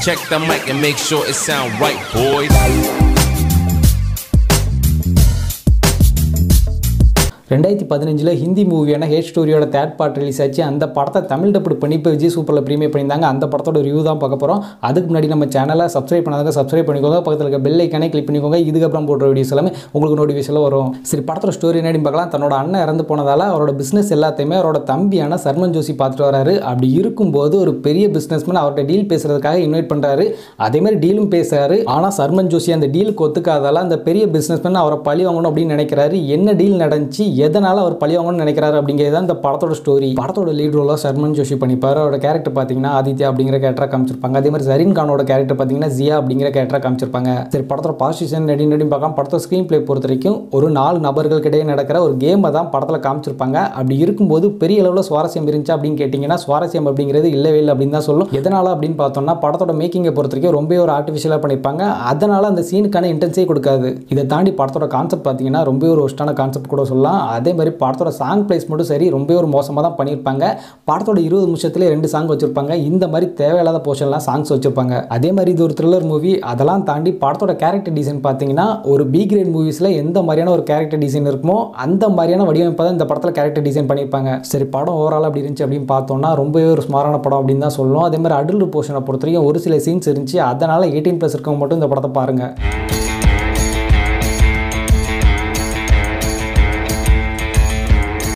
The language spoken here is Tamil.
Check the mic and make sure it sound right, boys. ரெண்டாயிரத்தி பதினஞ்சில் ஹிந்தி மூவியான ஹேட் ஸ்டோரியோட தேர்ட் பார்ட் ரிலீஸ் ஆச்சு அந்த படத்தை தமிழ் டப்பு பண்ணி இப்போ விஜய் சூப்பரில் ப்ரீமியர் பண்ணியிருந்தாங்க அந்த படத்தோட ரிவ்யூ தான் பார்க்க போகிறோம் அதுக்கு முன்னாடி நம்ம சேனலை சப்ஸ்கிரைப் பண்ணாதவங்க சப்ஸ்கிரைப் பண்ணிக்கோங்க பக்கத்தில் இருக்க பெல் ஐக்கானே கிளிக் பண்ணிக்கோங்க இதுக்கப்புறம் போடுற வீடியோஸ் எல்லாமே உங்களுக்கு நோட்டிஃபிகேஷனில் வரும் சரி படத்தோட ஸ்டோரி என்னடி பார்க்கலாம் தன்னோட அண்ணன் இறந்து போனதால் அவரோட பிஸ்னஸ் எல்லாத்தையுமே அவரோட தம்பியான சர்மன் ஜோஷி பார்த்துட்டு வராரு அப்படி இருக்கும்போது ஒரு பெரிய பிஸ்னஸ்மேன் அவர்கிட்ட டீல் பேசுறதுக்காக இன்வைட் பண்ணுறாரு அதே மாதிரி டீலும் பேசுறாரு ஆனால் சர்மன் ஜோஷி அந்த டீலுக்கு ஒத்துக்காதால அந்த பெரிய பிஸ்னஸ்மேன் அவரை பழி வாங்கணும் அப்படின்னு நினைக்கிறாரு என்ன டீல் நடந்துச்சு எதனால அவர் பழி வாங்கணும்னு நினைக்கிறாரு அப்படிங்கிறது தான் இந்த படத்தோட ஸ்டோரி படத்தோட லீட் ரோலாக சர்மன் ஜோஷி பண்ணிப்பாரு அவரோட கேரக்டர் பார்த்தீங்கன்னா ஆதித்யா அப்படிங்கிற கேரக்டராக காமிச்சிருப்பாங்க அதே மாதிரி ஜரீன் கானோட கேரக்டர் பார்த்தீங்கன்னா ஜியா அப்படிங்கிற கேரக்டராக காமிச்சிருப்பாங்க சரி படத்தோட பாசிஷன் நடி நடி பார்க்கலாம் படத்தோட ஸ்க்ரீன் பிளே பொறுத்த வரைக்கும் ஒரு நாலு நபர்களுக்கு இடையே நடக்கிற ஒரு கேமை தான் படத்தில் காமிச்சிருப்பாங்க அப்படி இருக்கும்போது பெரிய அளவில் சுவாரஸ்யம் இருந்துச்சு அப்படின்னு கேட்டிங்கன்னா சுவாரஸ்யம் அப்படிங்கிறது இல்லவே இல்லை அப்படின்னு தான் சொல்லும் எதனால் அப்படின்னு பார்த்தோம்னா படத்தோட மேக்கிங்கை பொறுத்த வரைக்கும் ரொம்ப ஒரு ஆர்டிஃபிஷியலாக பண்ணியிருப்பாங்க அதனால் அந்த சீனுக்கான இன்டென்ஸே கொடுக்காது இதை தாண்டி படத்தோட கான்செப்ட் பார்த்தீங்கன்னா ரொம்ப ஒரு ஒஸ்டான கான்செப்ட் கூட சொல்லலாம் அதே மாதிரி படத்தோட சாங் பிளேஸ் மட்டும் சரி ரொம்ப ஒரு மோசமாக தான் பண்ணியிருப்பாங்க படத்தோட இருபது நிமிஷத்துலேயே ரெண்டு சாங் வச்சிருப்பாங்க இந்த மாதிரி தேவையில்லாத போர்ஷன்லாம் சாங்ஸ் வச்சிருப்பாங்க அதே மாதிரி இது ஒரு த்ரில்லர் மூவி அதெல்லாம் தாண்டி படத்தோட கேரக்டர் டிசைன் பார்த்தீங்கன்னா ஒரு பி கிரேட் மூவிஸில் எந்த மாதிரியான ஒரு கேரக்டர் டிசைன் இருக்குமோ அந்த மாதிரியான வடிவமைப்பை தான் இந்த படத்தில் கேரக்டர் டிசைன் பண்ணியிருப்பாங்க சரி படம் ஓவரால் அப்படி இருந்துச்சு அப்படின்னு பார்த்தோம்னா ரொம்பவே ஒரு ஸ்மாரான படம் அப்படின்னு தான் சொல்லணும் அதே மாதிரி அடல்ட் போர்ஷனை பொறுத்த வரைக்கும் ஒரு சில சீன்ஸ் இருந்துச்சு அதனால் எயிட்டீன் ப்ளஸ் இருக்கவங்க மட்டும் இந்த படத்தை பாருங்கள்